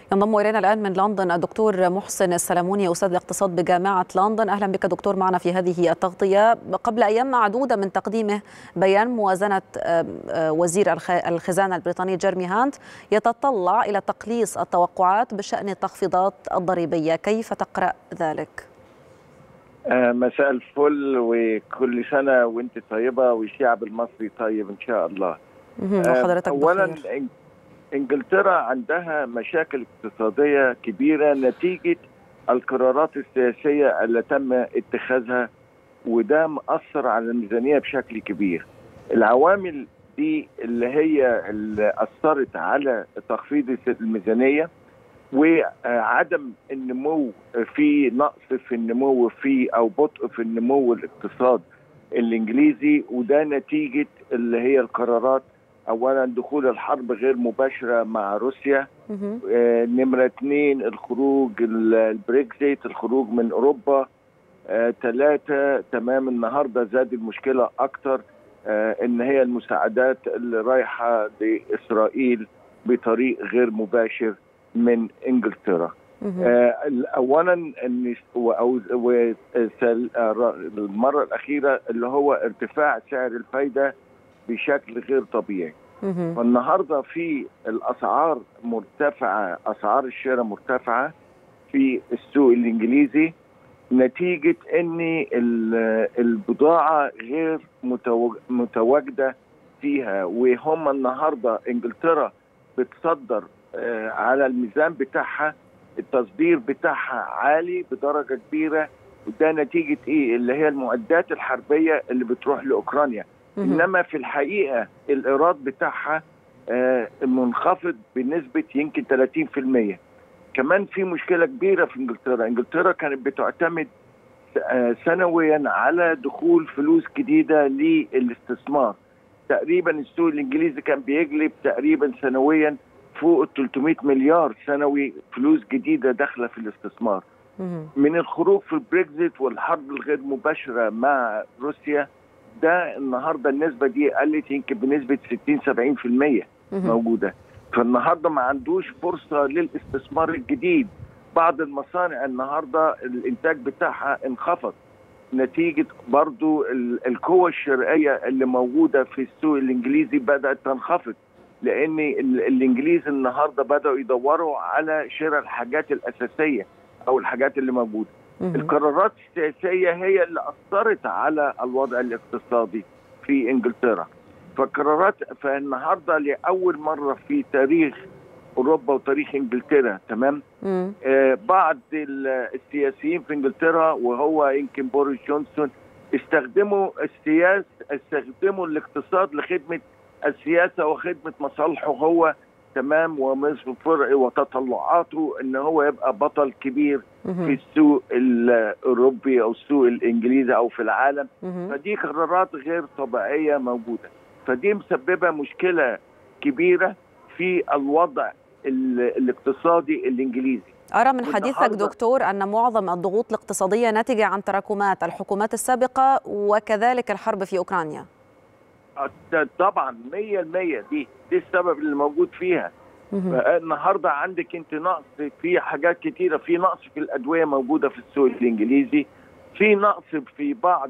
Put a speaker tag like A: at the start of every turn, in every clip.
A: ينضم الينا الان من لندن الدكتور محسن السلموني استاذ الاقتصاد بجامعه لندن اهلا بك دكتور معنا في هذه التغطيه قبل ايام معدوده من تقديمه بيان موازنه وزير الخزانه البريطاني جيرمي هانت يتطلع الى تقليص التوقعات بشان التخفيضات الضريبيه كيف تقرا ذلك
B: مساء الفل وكل سنه وانت طيبه والشعب المصري طيب ان شاء الله
A: وحضرتك
B: اولا
A: بخير.
B: انجلترا عندها مشاكل اقتصاديه كبيره نتيجه القرارات السياسيه اللي تم اتخاذها وده مأثر على الميزانيه بشكل كبير. العوامل دي اللي هي اللي اثرت على تخفيض الميزانيه وعدم النمو في نقص في النمو في او بطء في النمو الاقتصاد الانجليزي وده نتيجه اللي هي القرارات اولا دخول الحرب غير مباشره مع روسيا آه نمره اثنين الخروج البريكزيت الخروج من اوروبا ثلاثه آه تمام النهارده زاد المشكله اكتر آه ان هي المساعدات اللي رايحه لاسرائيل بطريق غير مباشر من انجلترا آه اولا او المره الاخيره اللي هو ارتفاع سعر الفايده بشكل غير طبيعي فالنهارده في الاسعار مرتفعه اسعار الشراء مرتفعه في السوق الانجليزي نتيجه ان البضاعه غير متواجده فيها وهم النهارده انجلترا بتصدر على الميزان بتاعها التصدير بتاعها عالي بدرجه كبيره وده نتيجه ايه اللي هي المعدات الحربيه اللي بتروح لاوكرانيا انما في الحقيقه الايراد بتاعها منخفض بنسبه يمكن 30% كمان في مشكله كبيره في انجلترا انجلترا كانت بتعتمد سنويا على دخول فلوس جديده للاستثمار تقريبا السوق الانجليزي كان بيجلب تقريبا سنويا فوق ال 300 مليار سنوي فلوس جديده داخله في الاستثمار من الخروج في البريكزيت والحرب الغير مباشره مع روسيا ده النهارده النسبه دي قلت يمكن بنسبه 60 70% موجوده فالنهارده ما عندوش فرصه للاستثمار الجديد بعض المصانع النهارده الانتاج بتاعها انخفض نتيجه برضو القوه الشرائيه اللي موجوده في السوق الانجليزي بدات تنخفض لان الانجليز النهارده بداوا يدوروا على شراء الحاجات الاساسيه او الحاجات اللي موجوده القرارات السياسيه هي اللي اثرت على الوضع الاقتصادي في انجلترا فالقرارات فالنهارده لاول مره في تاريخ اوروبا وتاريخ انجلترا تمام آه بعض السياسيين في انجلترا وهو يمكن بوريس جونسون استخدموا السياسه استخدموا الاقتصاد لخدمه السياسه وخدمه مصالحه هو تمام ومصر فرع وتطلعاته ان هو يبقى بطل كبير في السوق الاوروبي او السوق الانجليزي او في العالم فدي قرارات غير طبيعيه موجوده فدي مسببه مشكله كبيره في الوضع الاقتصادي الانجليزي
A: أرى من حديثك دكتور أن معظم الضغوط الاقتصادية ناتجة عن تراكمات الحكومات السابقة وكذلك الحرب في أوكرانيا
B: طبعا 100% دي دي السبب اللي موجود فيها النهارده عندك انت نقص في حاجات كتيره في نقص في الادويه موجوده في السوق الانجليزي في نقص في بعض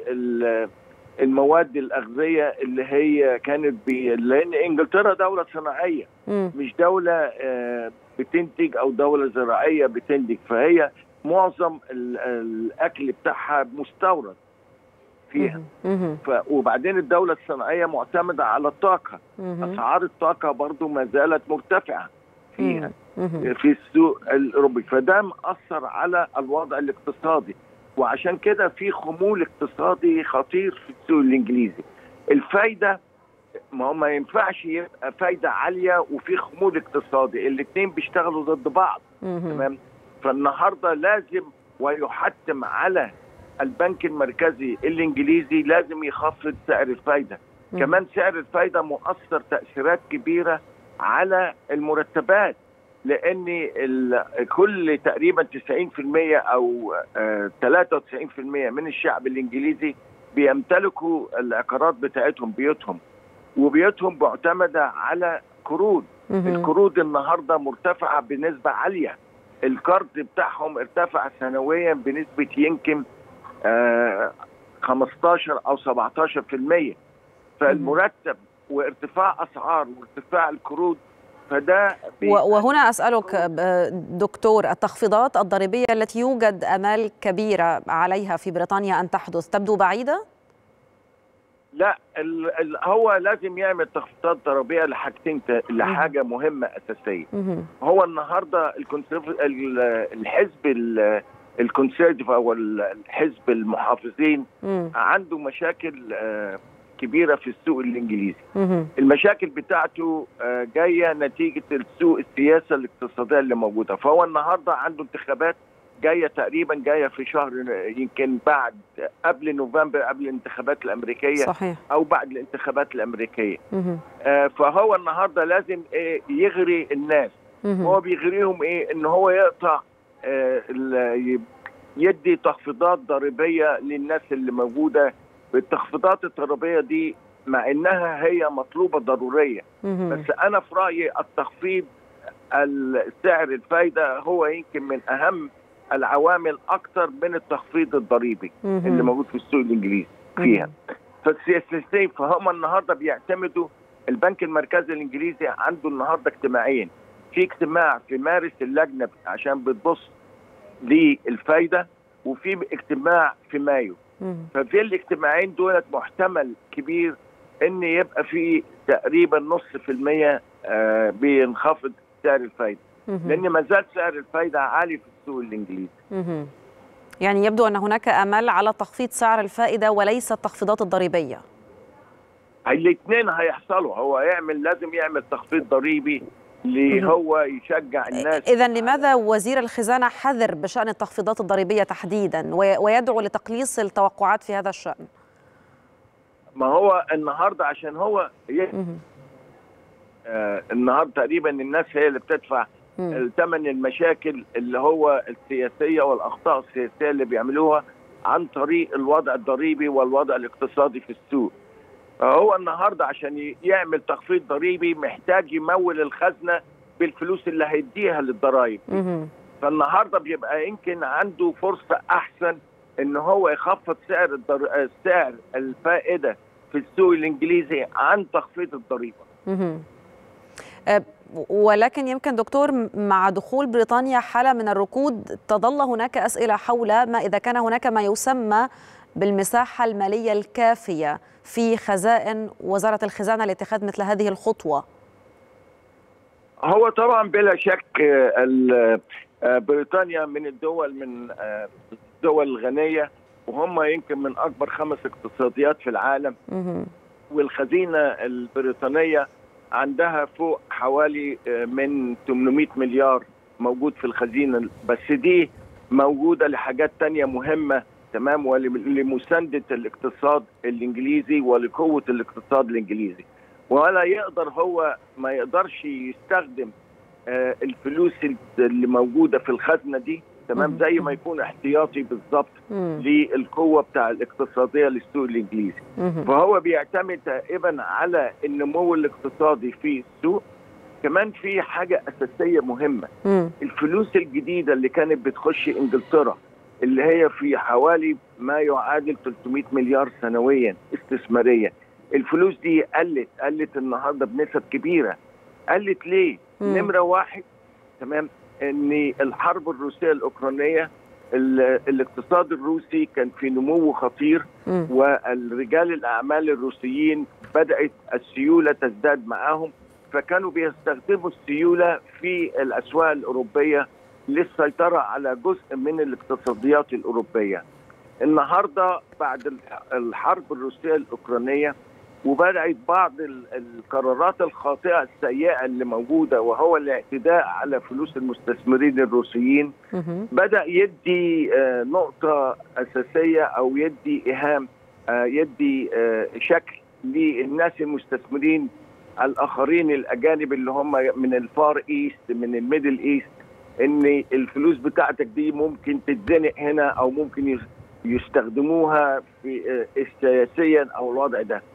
B: المواد الاغذيه اللي هي كانت بي لان انجلترا دوله صناعيه مش دوله بتنتج او دوله زراعيه بتنتج فهي معظم الاكل بتاعها مستورد فيها ف... وبعدين الدولة الصناعية معتمدة على الطاقة أسعار الطاقة برضو ما زالت مرتفعة فيها في السوق الأوروبي فده مأثر على الوضع الاقتصادي وعشان كده في خمول اقتصادي خطير في السوق الإنجليزي الفايدة ما هو ما ينفعش يبقى فايدة عالية وفي خمول اقتصادي الاثنين بيشتغلوا ضد بعض تمام فالنهارده لازم ويحتم على البنك المركزي الانجليزي لازم يخفض سعر الفايده م. كمان سعر الفايده مؤثر تاثيرات كبيره على المرتبات لان كل تقريبا 90% او 93% من الشعب الانجليزي بيمتلكوا العقارات بتاعتهم بيوتهم وبيوتهم معتمده على القروض القروض النهارده مرتفعه بنسبه عاليه القرض بتاعهم ارتفع سنويا بنسبه يمكن آه 15 او 17% فالمرتب وارتفاع اسعار وارتفاع القروض فده
A: وهنا اسالك دكتور التخفيضات الضريبيه التي يوجد امال كبيره عليها في بريطانيا ان تحدث تبدو بعيده؟
B: لا ال ال هو لازم يعمل تخفيضات ضريبيه لحاجتين لحاجه مهمه اساسيه هو النهارده الحزب الكونسيرتيف او الحزب المحافظين عنده مشاكل كبيره في السوق الانجليزي المشاكل بتاعته جايه نتيجه السوق السياسه الاقتصاديه اللي موجوده فهو النهارده عنده انتخابات جايه تقريبا جايه في شهر يمكن بعد قبل نوفمبر قبل الانتخابات الامريكيه
A: صحيح.
B: او بعد الانتخابات الامريكيه آه فهو النهارده لازم إيه يغري الناس هو بيغريهم ايه ان هو يقطع آه يدي تخفيضات ضريبيه للناس اللي موجوده التخفيضات الضريبيه دي مع انها هي مطلوبه ضروريه بس انا في رايي التخفيض السعر الفايده هو يمكن من اهم العوامل اكثر من التخفيض الضريبي اللي موجود في السوق الانجليزي فيها فالسياسيين فهم النهارده بيعتمدوا البنك المركزي الانجليزي عنده النهارده اجتماعين في اجتماع في مارس اللجنه عشان بتبص للفايده وفي اجتماع في مايو ففي الاجتماعين دولت محتمل كبير ان يبقى في تقريبا نص في المية آه بينخفض سعر الفايده لان ما زال سعر الفايده عالي في السوق الانجليزي
A: يعني يبدو ان هناك امل على تخفيض سعر الفائده وليس التخفيضات الضريبيه
B: الاثنين هيحصلوا هو يعمل لازم يعمل تخفيض ضريبي اللي هو يشجع الناس
A: اذا لماذا وزير الخزانه حذر بشان التخفيضات الضريبيه تحديدا ويدعو لتقليص التوقعات في هذا الشان
B: ما هو النهارده عشان هو آه النهارده تقريبا الناس هي اللي بتدفع ثمن المشاكل اللي هو السياسيه والاخطاء السياسيه اللي بيعملوها عن طريق الوضع الضريبي والوضع الاقتصادي في السوق. فهو النهارده عشان يعمل تخفيض ضريبي محتاج يمول الخزنه بالفلوس اللي هيديها للضرائب. فالنهارده بيبقى يمكن عنده فرصه احسن ان هو يخفض سعر الدر... سعر الفائده في السوق الانجليزي عن تخفيض الضريبه.
A: ولكن يمكن دكتور مع دخول بريطانيا حاله من الركود تظل هناك اسئله حول ما اذا كان هناك ما يسمى بالمساحه الماليه الكافيه في خزائن وزاره الخزانه لاتخاذ مثل هذه الخطوه.
B: هو طبعا بلا شك بريطانيا من الدول من الدول الغنيه وهم يمكن من اكبر خمس اقتصاديات في العالم والخزينه البريطانيه عندها فوق حوالي من 800 مليار موجود في الخزينة بس دي موجودة لحاجات تانية مهمة تمام ولمساندة الاقتصاد الإنجليزي ولقوة الاقتصاد الإنجليزي ولا يقدر هو ما يقدرش يستخدم الفلوس اللي موجودة في الخزنة دي تمام زي ما يكون احتياطي بالظبط للقوه بتاع الاقتصاديه للسوق الانجليزي فهو بيعتمد تقريبا على النمو الاقتصادي في السوق كمان في حاجه اساسيه مهمه الفلوس الجديده اللي كانت بتخش انجلترا اللي هي في حوالي ما يعادل 300 مليار سنويا استثماريا الفلوس دي قلت قلت النهارده بنسب كبيره قلت ليه نمره واحد تمام ان الحرب الروسيه الاوكرانيه الاقتصاد الروسي كان في نمو خطير والرجال الاعمال الروسيين بدات السيوله تزداد معاهم فكانوا بيستخدموا السيوله في الاسواق الاوروبيه للسيطره على جزء من الاقتصاديات الاوروبيه. النهارده بعد الحرب الروسيه الاوكرانيه وبدات بعض القرارات الخاطئه السيئه اللي موجوده وهو الاعتداء على فلوس المستثمرين الروسيين بدا يدي نقطه اساسيه او يدي ايهام يدي شكل للناس المستثمرين الاخرين الاجانب اللي هم من الفار ايست من الميدل ايست ان الفلوس بتاعتك دي ممكن تتزنق هنا او ممكن يستخدموها في سياسيا او الوضع ده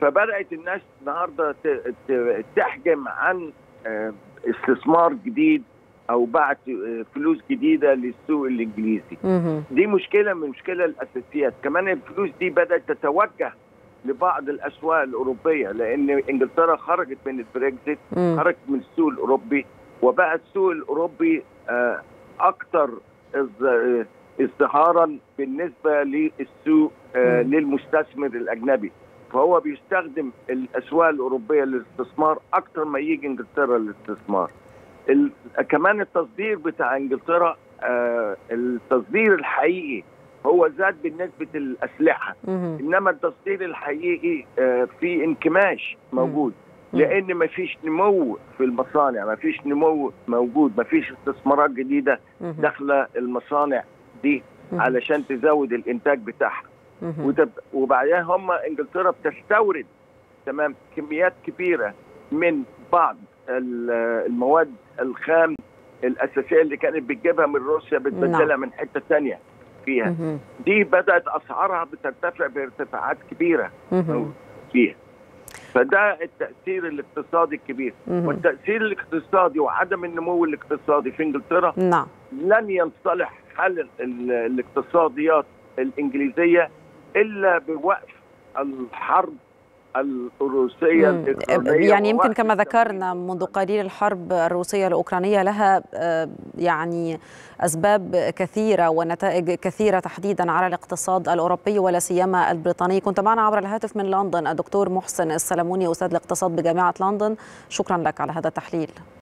B: فبدات الناس النهارده تحجم عن استثمار جديد او بعت فلوس جديده للسوق الانجليزي دي مشكله من المشكله الاساسيات كمان الفلوس دي بدات تتوجه لبعض الاسواق الاوروبيه لان انجلترا خرجت من البريكزيت خرجت من السوق الاوروبي وبقى السوق الاوروبي اكثر ازدهارا بالنسبه للسوق للمستثمر الاجنبي فهو بيستخدم الاسواق الاوروبيه للاستثمار اكثر ما يجي انجلترا للاستثمار كمان التصدير بتاع انجلترا آه التصدير الحقيقي هو زاد بالنسبه للاسلحه انما التصدير الحقيقي آه في انكماش موجود لان ما فيش نمو في المصانع ما فيش نمو موجود ما فيش استثمارات جديده داخله المصانع دي علشان تزود الانتاج بتاعها وبعدين هم انجلترا بتستورد تمام كميات كبيره من بعض المواد الخام الاساسيه اللي كانت بتجيبها من روسيا بتبدلها نعم. من حته ثانيه فيها دي بدات اسعارها بترتفع بارتفاعات كبيره فيها فده التاثير الاقتصادي الكبير والتاثير الاقتصادي وعدم النمو الاقتصادي في انجلترا
A: نعم.
B: لن ينصلح حل الاقتصاديات الانجليزيه الا بوقف الحرب الروسيه
A: يعني يمكن كما ذكرنا منذ قليل الحرب الروسيه الاوكرانيه لها يعني اسباب كثيره ونتائج كثيره تحديدا على الاقتصاد الاوروبي ولا سيما البريطاني كنت معنا عبر الهاتف من لندن الدكتور محسن السلموني استاذ الاقتصاد بجامعه لندن شكرا لك على هذا التحليل